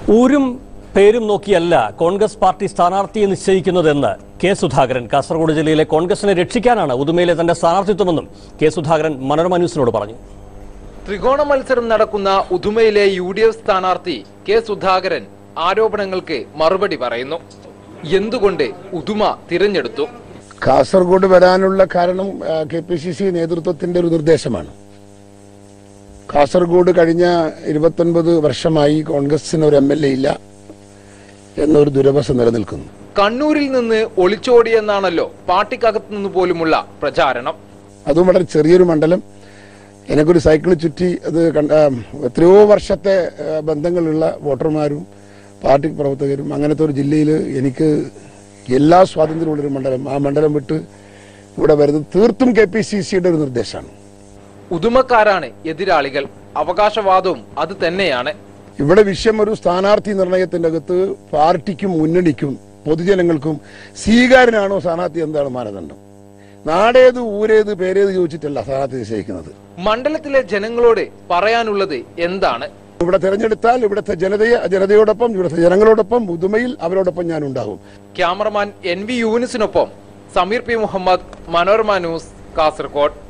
ഊരും പേരും നോക്കിയല്ല കോൺഗ്രസ് പാർട്ടി സ്ഥാനാർത്ഥിയെ നിശ്ചയിക്കുന്നതെന്ന് കെ സുധാകരൻ കാസർഗോഡ് ജില്ലയിലെ കോൺഗ്രസിനെ രക്ഷിക്കാനാണ് ഉദുമയിലെ തന്റെ സ്ഥാനാർത്ഥിത്വമെന്നും കെ സുധാകരൻ മനോരമ ന്യൂസിനോട് പറഞ്ഞു ത്രികോണ മത്സരം നടക്കുന്ന ഉദുമയിലെ യു ഡി എഫ് സ്ഥാനാർത്ഥി കെ സുധാകരൻ ആരോപണങ്ങൾക്ക് മറുപടി പറയുന്നു എന്തുകൊണ്ട് ഉദുമ തിരഞ്ഞെടുത്തു കാസർഗോഡ് വരാനുള്ള കാരണം കെ പി സി സി നേതൃത്വത്തിന്റെ ഒരു നിർദ്ദേശമാണ് കാസർഗോഡ് കഴിഞ്ഞ ഇരുപത്തൊൻപത് വർഷമായി കോൺഗ്രസിന് ഒരു എം എൽ എ ഇല്ല എന്നൊരു ദുരവസ്ഥ നിലനിൽക്കുന്നു കണ്ണൂരിൽ നിന്ന് ഒളിച്ചോടിയെന്നാണല്ലോ പാർട്ടിക്കകത്തു നിന്ന് പോലുമുള്ള പ്രചാരണം അതും വളരെ ചെറിയൊരു മണ്ഡലം എനിക്കൊരു സൈക്കിൾ ചുറ്റി അത് കണ്ട ആ, എത്രയോ വർഷത്തെ ആ, ബന്ധങ്ങളുള്ള വോട്ടർമാരും പാർട്ടി പ്രവർത്തകരും അങ്ങനത്തെ ഒരു ജില്ലയിൽ എനിക്ക് എല്ലാ സ്വാതന്ത്ര്യമുള്ളൊരു മണ്ഡലം ആ മണ്ഡലം വിട്ട് ഇവിടെ വരുന്നത് തീർത്തും കെ പി സി സിയുടെ ഒരു നിർദ്ദേശമാണ് ഉദുമക്കാരാണ് എതിരാളികൾ അവകാശവാദവും അത് തന്നെയാണ് ഇവിടെ വിഷയം ഒരു സ്ഥാനാർത്ഥി നിർണയത്തിന്റെ അകത്ത് പാർട്ടിക്കും മുന്നണിക്കും പൊതുജനങ്ങൾക്കും സ്വീകാര്യനാണോ സ്ഥാനാർത്ഥി എന്താണ് മാനദണ്ഡം നാടേത് ഊരേത് പേരേത് ചോദിച്ചിട്ടല്ല സ്ഥാനാർത്ഥി നിശ്ചയിക്കുന്നത് മണ്ഡലത്തിലെ ജനങ്ങളോട് പറയാനുള്ളത് എന്താണ് ഇവിടെ തെരഞ്ഞെടുത്താൽ ഇവിടുത്തെ ജനതയെ ജനതയോടൊപ്പം ഇവിടുത്തെ ജനങ്ങളോടൊപ്പം പുതുമയിൽ അവരോടൊപ്പം ഞാൻ ഉണ്ടാകും ക്യാമറമാൻ എൻ വി യൂനിസിനൊപ്പം സമീർ പി മുഹമ്മദ് മനോരമ ന്യൂസ് കാസർഗോഡ്